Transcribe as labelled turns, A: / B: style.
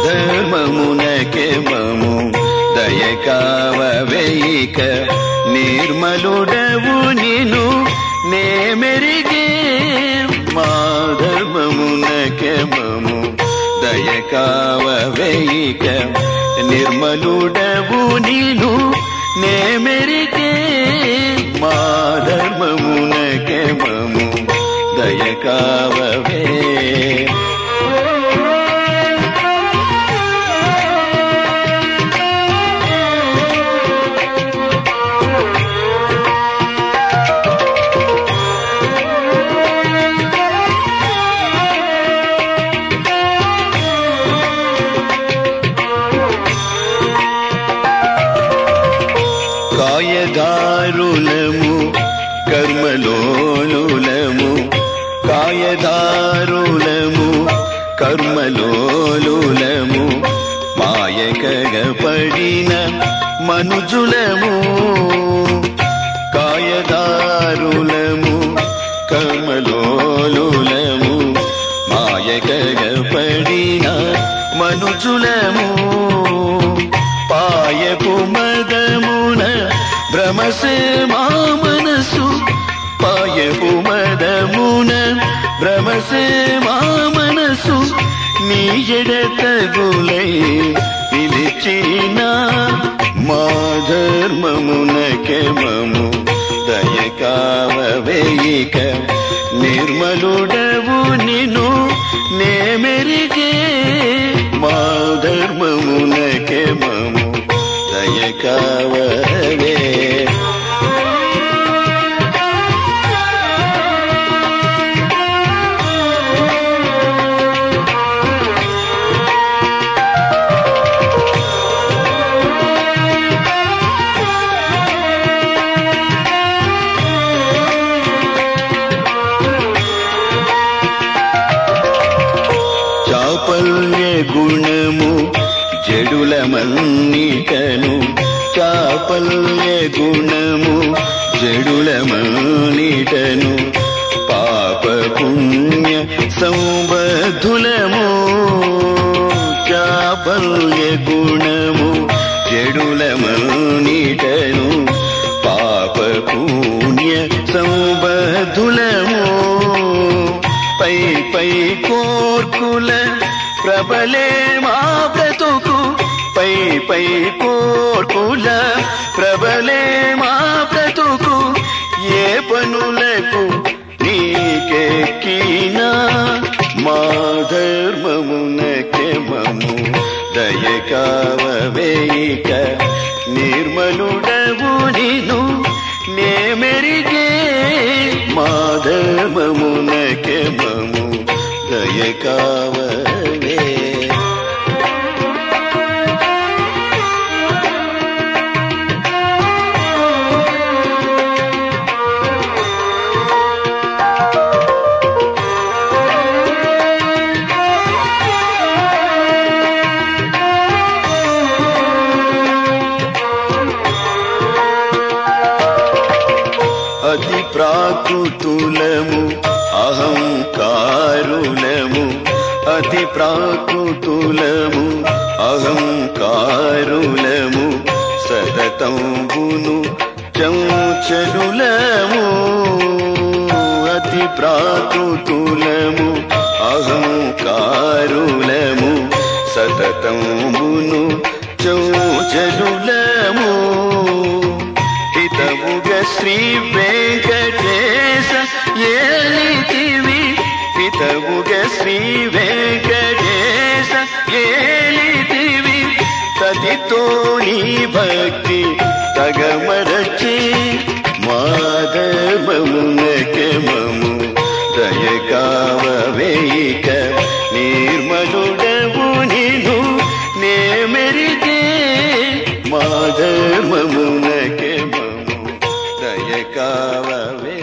A: ధర్మమునకే మము దయకావవేయిక నిర్మలుడవు నిను నే మెరిగే మా ధర్మమునకే మము దయకావవేయిక నిర్మలుడవు నిను నే మెరిగే మా ధర్మమునకే మము దయకావవే కాయదారులము కర్మలోలులము కాయదారులము కర్మలోలులము మాయకగ పడిన మనుజులము కాయదారులము కర్మలోలులము మాయకగ పడిన మనుజులము పాయపు మదమున భ్రమసే మా మనసు పాయపు మదమున భ్రమసే మా మనసు నీ ఎడతగులై పిలిచిన మా ధర్మమునకే మము దయకావవేయిక నిర్మలుడవు నిను నే మెరిగే మా ధర్మమునకే మము దయకావవే చాపల్య గుణము జడుల మన్నిటను చాపల్య గుణము జడుల మన్నిటను పాప పుణ్య సంబధులము చాపల్య గుణము జడుల మన్నిటను పాప పుణ్య సంబధులము పై పై కోర్కుల ప్రబలే మా బ్రతుకు పై పై కోర్కుల ప్రబలే మా బ్రతుకు ఏ పనులకు నీకెక్కినా మా ధర్మమునకే మము దయకావవేయిక నిర్మలుడవు నిను నే మెరిగే మా ధర్మమునకే మము దయకావవే అతి ప్రాకృతులము అహంకారులము అతి ప్రాకృతులము అహంకారులము సతతంబును చంచలులము అతి ప్రాకృతులము అహంకారులము సతతంబును చౌచలులము హితముగ శ్రీ వెంకటేశ ఏలితివి హితముగ శ్రీ వెంకటేశ ఏలితివి తదితో నీ భక్తి తగమరచి మాధవమునకే మము దయకావవేయిక నిర్మలుడవు నిను నే మెరిగే మాధవమునకే మము దయకావవే